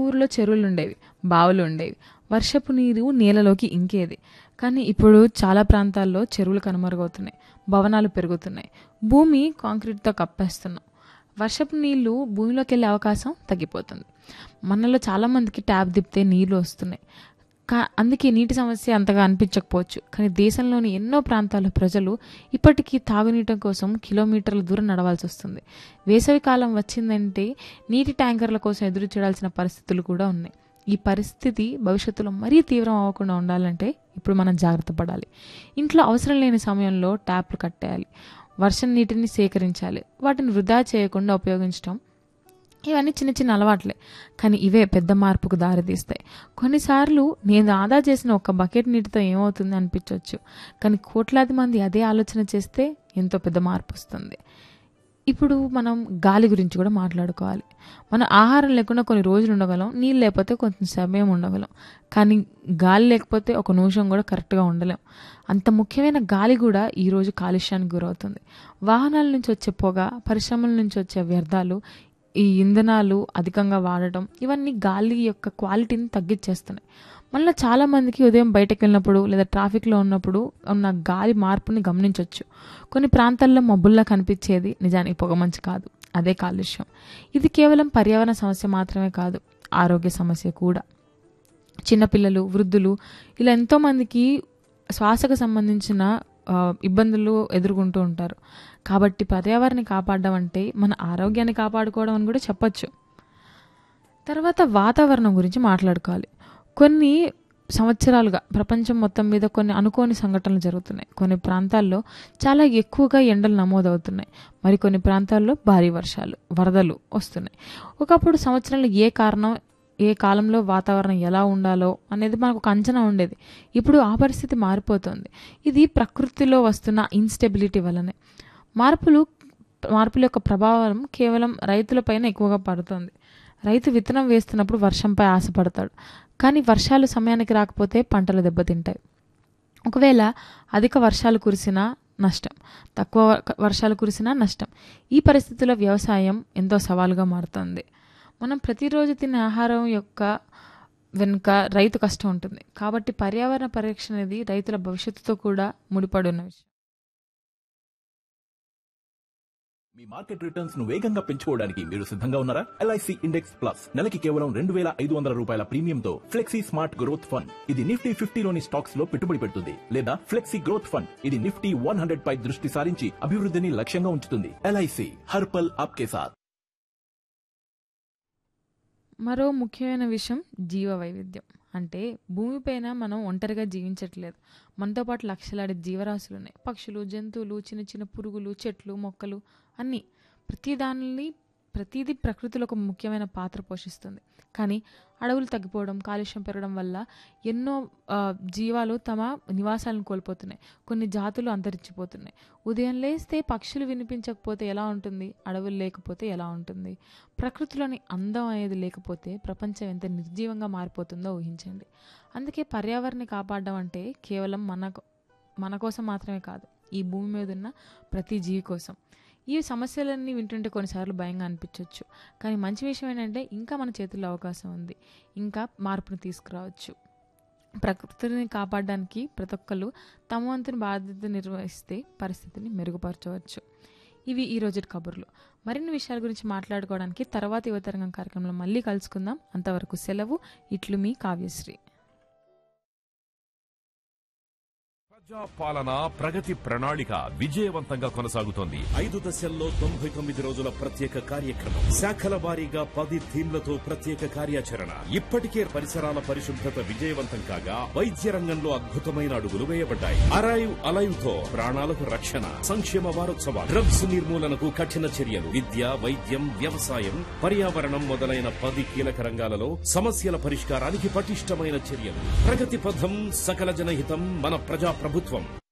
ఊరిలో చెరువులు ఉండేవి బావులు ఉండేవి వర్షపు నీరు నేలలోకి ఇంకేది కానీ ఇప్పుడు చాలా ప్రాంతాల్లో చెరువులు కనుమరుగవుతున్నాయి భవనాలు పెరుగుతున్నాయి భూమి కాంక్రీట్తో కప్పేస్తున్నాం వర్షపు నీళ్లు భూమిలోకి వెళ్ళే అవకాశం తగ్గిపోతుంది మనలో చాలామందికి ట్యాప్ తిప్పితే నీళ్లు వస్తున్నాయి కా అందుకే నీటి సమస్య అంతగా అనిపించకపోవచ్చు కానీ దేశంలోని ఎన్నో ప్రాంతాల ప్రజలు ఇప్పటికీ తాగునీటి కోసం కిలోమీటర్ల దూరం నడవాల్సి వస్తుంది వేసవి కాలం వచ్చిందంటే నీటి ట్యాంకర్ల కోసం ఎదురు చూడాల్సిన పరిస్థితులు కూడా ఉన్నాయి ఈ పరిస్థితి భవిష్యత్తులో మరీ తీవ్రం అవ్వకుండా ఉండాలంటే ఇప్పుడు మనం జాగ్రత్త పడాలి ఇంట్లో అవసరం లేని సమయంలో ట్యాప్లు కట్టేయాలి వర్షం నీటిని సేకరించాలి వాటిని వృధా చేయకుండా ఉపయోగించడం ఇవన్నీ చిన్న చిన్న అలవాట్లే కానీ ఇవే పెద్ద మార్పుకు దారితీస్తాయి కొన్నిసార్లు నేను ఆదా చేసిన ఒక బకెట్ నీటితో ఏమవుతుంది అనిపించవచ్చు కానీ కోట్లాది మంది అదే ఆలోచన చేస్తే ఎంతో పెద్ద మార్పు వస్తుంది ఇప్పుడు మనం గాలి గురించి కూడా మాట్లాడుకోవాలి మనం ఆహారం లేకుండా కొన్ని రోజులు ఉండగలం నీళ్ళు లేకపోతే కొంచెం సమయం ఉండగలం కానీ గాలి లేకపోతే ఒక నిమిషం కూడా కరెక్ట్గా ఉండలేం అంత ముఖ్యమైన గాలి కూడా ఈరోజు కాలుష్యానికి గురవుతుంది వాహనాల నుంచి వచ్చే పొగ పరిశ్రమల నుంచి వచ్చే వ్యర్థాలు ఈ ఇంధనాలు అధికంగా వాడటం ఇవన్నీ గాలి యొక్క క్వాలిటీని తగ్గించేస్తున్నాయి మళ్ళీ చాలామందికి ఉదయం బయటకు వెళ్ళినప్పుడు లేదా ట్రాఫిక్లో ఉన్నప్పుడు ఉన్న గాలి మార్పుని గమనించవచ్చు కొన్ని ప్రాంతాల్లో మబ్బుల్లా కనిపించేది నిజానికి పొగమంచు కాదు అదే కాలుష్యం ఇది కేవలం పర్యావరణ సమస్య మాత్రమే కాదు ఆరోగ్య సమస్య కూడా చిన్నపిల్లలు వృద్ధులు ఇలా ఎంతోమందికి శ్వాసకు సంబంధించిన ఆ, ఇబ్బందులు ఎదుర్కొంటూ ఉంటారు కాబట్టి పర్యావరణాన్ని కాపాడడం అంటే మన ఆరోగ్యాన్ని కాపాడుకోవడం అని కూడా చెప్పొచ్చు తర్వాత వాతావరణం గురించి మాట్లాడుకోవాలి కొన్ని సంవత్సరాలుగా ప్రపంచం మొత్తం మీద కొన్ని అనుకోని సంఘటనలు జరుగుతున్నాయి కొన్ని ప్రాంతాల్లో చాలా ఎక్కువగా ఎండలు నమోదవుతున్నాయి మరి కొన్ని ప్రాంతాల్లో భారీ వర్షాలు వరదలు వస్తున్నాయి ఒకప్పుడు సంవత్సరంలో ఏ కారణం ఏ కాలంలో వాతావరణం ఎలా ఉండాలో అనేది మనకు ఒక అంచనా ఉండేది ఇప్పుడు ఆ పరిస్థితి మారిపోతుంది ఇది ప్రకృతిలో వస్తున్న ఇన్స్టెబిలిటీ వల్లనే మార్పులు మార్పుల యొక్క ప్రభావం కేవలం రైతులపైన ఎక్కువగా పడుతుంది రైతు విత్తనం వేస్తున్నప్పుడు వర్షంపై ఆశపడతాడు కానీ వర్షాలు సమయానికి రాకపోతే పంటలు దెబ్బతింటాయి ఒకవేళ అధిక వర్షాలు కురిసినా నష్టం తక్కువ వ- వర్షాలు కురిసినా నష్టం ఈ పరిస్థితుల్లో వ్యవసాయం ఎంతో సవాలుగా మారుతుంది మనం ప్రతిరోజు తినే ఆహారం యొక్క వెనుక రైతు కష్టం ఉంటుంది కాబట్టి పర్యావరణ పరిరక్షణ అనేది రైతుల భవిష్యత్తుతో కూడా ముడిపడి ఉన్న విషయం మీ మార్కెట్ రిటర్న్స్ ను వేగంగా పెంచుకోవడానికి మీరు సిద్ధంగా ఉన్నారా ఎల్ఐసి ఇండెక్స్ ప్లస్ నెలకి కేవలం రెండు వేల ఐదు వందల రూపాయల ప్రీమియంతో ఫ్లెక్సీ స్మార్ట్ గ్రోత్ ఫండ్ ఇది నిఫ్టీ ఫిఫ్టీలోని స్టాక్స్ లో పెట్టుబడి పెడుతుంది లేదా ఫ్లెక్సీ గ్రోత్ ఫండ్ ఇది నిఫ్టీ వన్ హండ్రెడ్ పై దృష్టి సారించి అభివృద్ధిని లక్ష్యంగా ఉంచుతుంది ఎల్ఐసి హర్పల్ ఆప్కే సాత్ మరో ముఖ్యమైన విషయం జీవ వైవిధ్యం అంటే భూమిపైన మనం ఒంటరిగా జీవించట్లేదు మనతో పాటు లక్షలాది జీవరాశులు ఉన్నాయి పక్షులు జంతువులు చిన్న చిన్న పురుగులు చెట్లు మొక్కలు అన్నీ ప్రతి దానిని ప్రతిదీ ప్రకృతిలో ఒక ముఖ్యమైన పాత్ర పోషిస్తుంది కానీ అడవులు తగ్గిపోవడం కాలుష్యం పెరగడం వల్ల ఎన్నో ఆ, జీవాలు తమ నివాసాలను కోల్పోతున్నాయి కొన్ని జాతులు అంతరించిపోతున్నాయి ఉదయం లేస్తే పక్షులు వినిపించకపోతే ఎలా ఉంటుంది అడవులు లేకపోతే ఎలా ఉంటుంది ప్రకృతిలోని అందం అనేది లేకపోతే ప్రపంచం ఎంత నిర్జీవంగా మారిపోతుందో ఊహించండి అందుకే పర్యావరణాన్ని కాపాడడం అంటే కేవలం మన మన కోసం మాత్రమే కాదు ఈ భూమి మీద ఉన్న ప్రతి జీవి కోసం ఈ సమస్యలన్నీ వింటుంటే కొన్నిసార్లు భయంగా అనిపించవచ్చు కానీ మంచి విషయం ఏంటంటే ఇంకా మన చేతుల్లో అవకాశం ఉంది ఇంకా మార్పును తీసుకురావచ్చు ప్రకృతిని కాపాడడానికి ప్రతి ఒక్కరు తమ వంతుని బాధ్యత నిర్వహిస్తే పరిస్థితిని మెరుగుపరచవచ్చు ఇవి ఈ రోజు కబుర్లు మరిన్ని విషయాల గురించి మాట్లాడుకోవడానికి తర్వాత యువతరంగం కార్యక్రమంలో మళ్ళీ కలుసుకుందాం అంతవరకు సెలవు ఇట్లు మీ కావ్యశ్రీ ప్రజా పాలన ప్రగతి ప్రణాళిక విజయవంతంగా కొనసాగుతోంది ఐదు దశల్లో తొంభై తొమ్మిది రోజుల ప్రత్యేక కార్యక్రమం శాఖల వారీగా పది థీమ్లతో ప్రత్యేక కార్యాచరణ ఇప్పటికే పరిసరాల పరిశుభ్రత విజయవంతం కాగా వైద్య రంగంలో అద్భుతమైన అడుగులు వేయబడ్డాయి అరైవ్ అలైవ్ తో ప్రాణాలకు రక్షణ సంక్షేమ వారోత్సవాలు డ్రగ్స్ నిర్మూలనకు కఠిన చర్యలు విద్య వైద్యం వ్యవసాయం పర్యావరణం మొదలైన పది కీలక రంగాలలో సమస్యల పరిష్కారానికి పటిష్టమైన చర్యలు ప్రగతి పథం సకల జనహితం మన ప్రజా ప్రభుత్వం